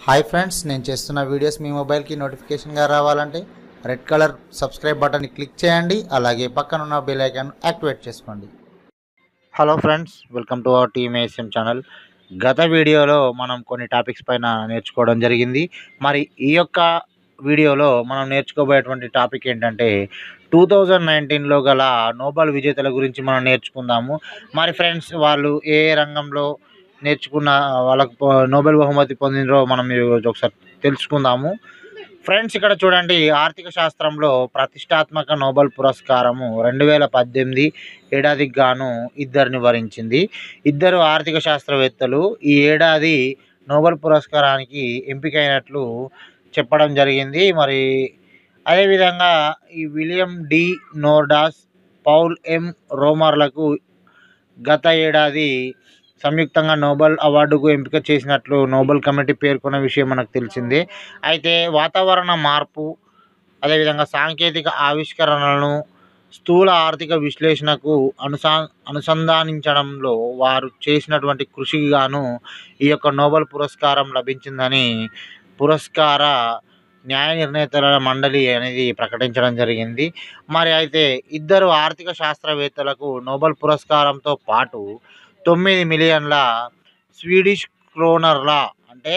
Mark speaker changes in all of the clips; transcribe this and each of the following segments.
Speaker 1: hi friends నేను చేస్తున్న videos మీ మొబైల్కి నోటిఫికేషన్గా రావాలంటే రెడ్ కలర్ సబ్స్క్రైబ్ బటన్ని క్లిక్ చేయండి అలాగే పక్కన ఉన్న బెల్ ఐకాన్ యాక్టివేట్ చేసుకోండి hello friends welcome to our team ASM channel గత వీడియోలో మనం కొన్ని టాపిక్స్ పైన నేర్చుకోవడం జరిగింది మరి ఈ యొక్క వీడియోలో మనం నేర్చుకోబోయేటువంటి టాపిక్ ఏంటంటే టూ థౌజండ్ నైన్టీన్లో గల నోబెల్ విజేతల గురించి మనం నేర్చుకుందాము మరి ఫ్రెండ్స్ వాళ్ళు ఏ రంగంలో నేర్చుకున్న వాళ్ళకు పో- నోబెల్ బహుమతి పొందినరో మనం ఈరోజు ఒకసారి తెలుసుకుందాము ఫ్రెండ్స్ ఇక్కడ చూడండి ఆర్థిక శాస్త్రంలో ప్రతిష్టాత్మక నోబెల్ పురస్కారము రెండు వేల పద్దెనిమిది ఏడాదికి గాను ఇద్దరిని వరించింది ఇద్దరు ఆర్థిక శాస్త్రవేత్తలు ఈ ఏడాది నోబెల్ పురస్కారానికి ఎంపికైనట్లు చెప్పడం జరిగింది మరి అదేవిధంగా ఈ William D Nordhaus Paul M రోమర్లకు గత ఏడాది సంయుక్తంగా నోబెల్ అవార్డుకు ఎంపిక చేసినట్లు నోబెల్ కమిటీ పేర్కొన్న విషయం మనకు తెలిసిందే అయితే వాతావరణ మార్పు అదేవిధంగా సాంకేతిక ఆవిష్కరణలను స్థూల ఆర్థిక విశ్లేషణకు అనుసా అనుసంధానించడంలో వారు చేసినటువంటి కృషికి గాను ఈ యొక్క నోబెల్ పురస్కారం లభించిందని పురస్కార న్యాయ నిర్ణేతల మండలి అనేది ప్రకటించడం జరిగింది మరి అయితే ఇద్దరు ఆర్థిక శాస్త్రవేత్తలకు నోబెల్ పురస్కారంతో పాటు తొమ్మిది మిలియన్ల స్వీడిష్ క్రోనర్ల అంటే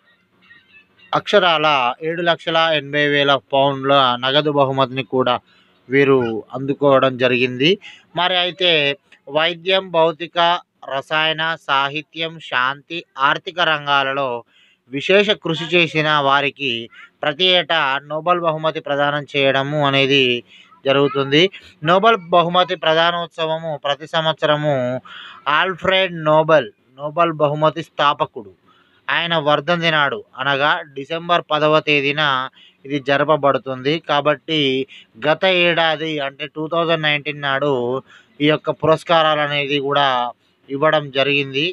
Speaker 1: అక్షరాల ఏడు లక్షల ఎనభై వేల పౌండ్ల నగదు బహుమతిని కూడా వీరు అందుకోవడం జరిగింది మరి అయితే వైద్యం భౌతిక రసాయన సాహిత్యం శాంతి ఆర్థిక రంగాలలో విశేష కృషి చేసిన వారికి ప్రతి ఏటా నోబెల్ బహుమతి ప్రదానం చేయడము అనేది జరుగుతుంది నోబెల్ బహుమతి ప్రధానోత్సవము ప్రతి సంవత్సరము ఆల్ఫ్రెడ్ నోబెల్ నోబెల్ బహుమతి స్థాపకుడు ఆయన వర్ధంతి నాడు అనగా డిసెంబర్ పదవ తేదీన ఇది జరపబడుతుంది కాబట్టి గత ఏడాది అంటే టూ థౌజండ్ నైన్టీన్ నాడు ఈ యొక్క పురస్కారాలు అనేది కూడా ఇవ్వడం జరిగింది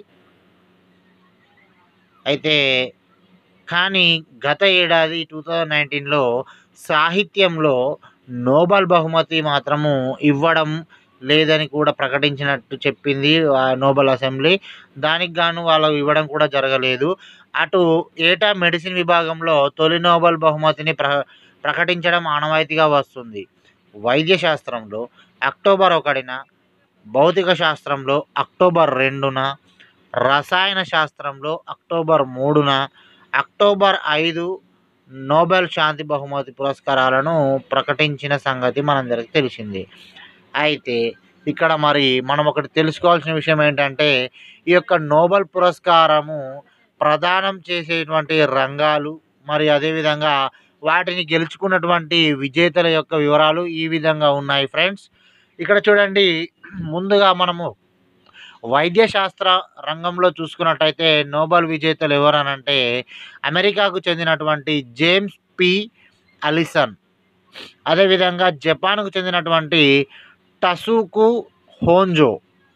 Speaker 1: అయితే కానీ గత ఏడాది టూ థౌజండ్ నైన్టీన్లో సాహిత్యంలో నోబెల్ బహుమతి మాత్రము ఇవ్వడం లేదని కూడా ప్రకటించినట్టు చెప్పింది ఆ నోబెల్ అసెంబ్లీ దానికి గాను వాళ్ళు ఇవ్వడం కూడా జరగలేదు అటు ఏటా మెడిసిన్ విభాగంలో తొలి నోబెల్ బహుమతిని ప్ర ప్రకటించడం ఆనవాయితీగా వస్తుంది వైద్య శాస్త్రంలో అక్టోబర్ ఒకటిన భౌతిక శాస్త్రంలో అక్టోబర్ రెండున రసాయన శాస్త్రంలో అక్టోబర్ మూడున అక్టోబర్ ఐదు నోబెల్ శాంతి బహుమతి పురస్కారాలను ప్రకటించిన సంగతి మనందరికీ తెలిసింది అయితే ఇక్కడ మరి మనం ఒకటి తెలుసుకోవాల్సిన విషయం ఏంటంటే ఈ యొక్క నోబెల్ పురస్కారము ప్రదానం చేసేటువంటి రంగాలు మరి అదేవిధంగా వాటిని గెలుచుకున్నటువంటి విజేతల యొక్క వివరాలు ఈ విధంగా ఉన్నాయి ఫ్రెండ్స్ ఇక్కడ చూడండి ముందుగా మనము వైద్య శాస్త్ర రంగంలో చూసుకున్నట్టయితే నోబెల్ విజేతలు ఎవరనంటే అమెరికాకు చెందినటువంటి జేమ్స్ పి అలిసన్ అదేవిధంగా జపాన్కు చెందినటువంటి టసుకు హోంజో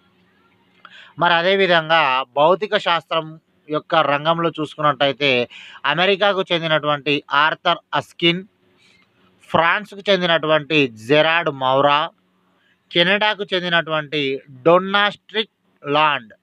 Speaker 1: మరి అదేవిధంగా భౌతిక శాస్త్రం యొక్క రంగంలో చూసుకున్నట్టయితే అమెరికాకు చెందినటువంటి ఆర్థర్ అస్కిన్ ఫ్రాన్స్కు చెందినటువంటి జెరాడ్ మౌరా కెనడాకు చెందినటువంటి డొన్నాస్ట్రిక్ లాండ్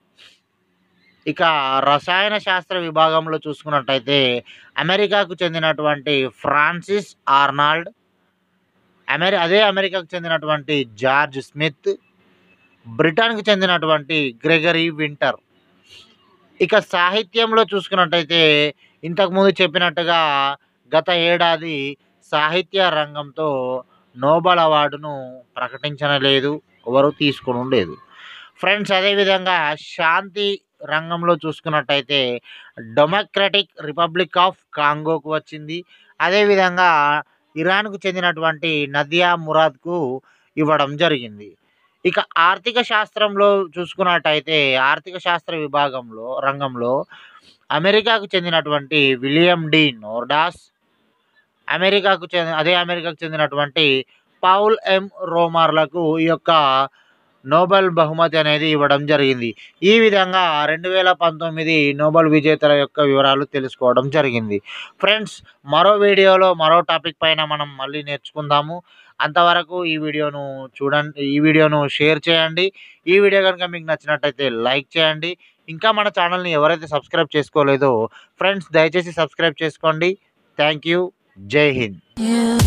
Speaker 1: ఇక రసాయన శాస్త్ర విభాగంలో చూసుకున్నట్టయితే అమెరికాకు చెందినటువంటి ఫ్రాన్సిస్ ఆర్నాల్డ్ అమెరి అదే అమెరికాకు చెందినటువంటి జార్జ్ స్మిత్ బ్రిటన్కి చెందినటువంటి గ్రెగరీ వింటర్ ఇక సాహిత్యంలో చూసుకున్నట్టయితే ఇంతకుముందు చెప్పినట్టుగా గత ఏడాది సాహిత్య రంగంతో నోబెల్ అవార్డును ప్రకటించలేదు ఎవరు తీసుకుని లేదు ఫ్రెండ్స్ అదేవిధంగా శాంతి రంగంలో చూసుకున్నట్టయితే డెమోక్రటిక్ రిపబ్లిక్ ఆఫ్ కాంగోకు వచ్చింది అదేవిధంగా ఇరాన్కు చెందినటువంటి నదియా మురాద్కు ఇవ్వడం జరిగింది ఇక ఆర్థిక శాస్త్రంలో చూసుకున్నట్టయితే ఆర్థిక శాస్త్ర విభాగంలో రంగంలో అమెరికాకు చెందినటువంటి విలియం డి నోర్డాస్ అమెరికాకు చెంది అదే అమెరికాకు చెందినటువంటి పౌల్ ఎం రోమర్లకు ఈ యొక్క నోబెల్ బహుమతి అనేది ఇవ్వడం జరిగింది ఈ విధంగా రెండు వేల పంతొమ్మిది నోబెల్ విజేతల యొక్క వివరాలు తెలుసుకోవడం జరిగింది ఫ్రెండ్స్ మరో వీడియోలో మరో టాపిక్ పైన మనం మళ్ళీ నేర్చుకుందాము అంతవరకు ఈ వీడియోను చూడండి ఈ వీడియోను షేర్ చేయండి ఈ వీడియో కనుక మీకు నచ్చినట్టయితే లైక్ చేయండి ఇంకా మన ఛానల్ని ఎవరైతే సబ్స్క్రైబ్ చేసుకోలేదో ఫ్రెండ్స్ దయచేసి సబ్స్క్రైబ్ చేసుకోండి thank you Jai Hind
Speaker 2: You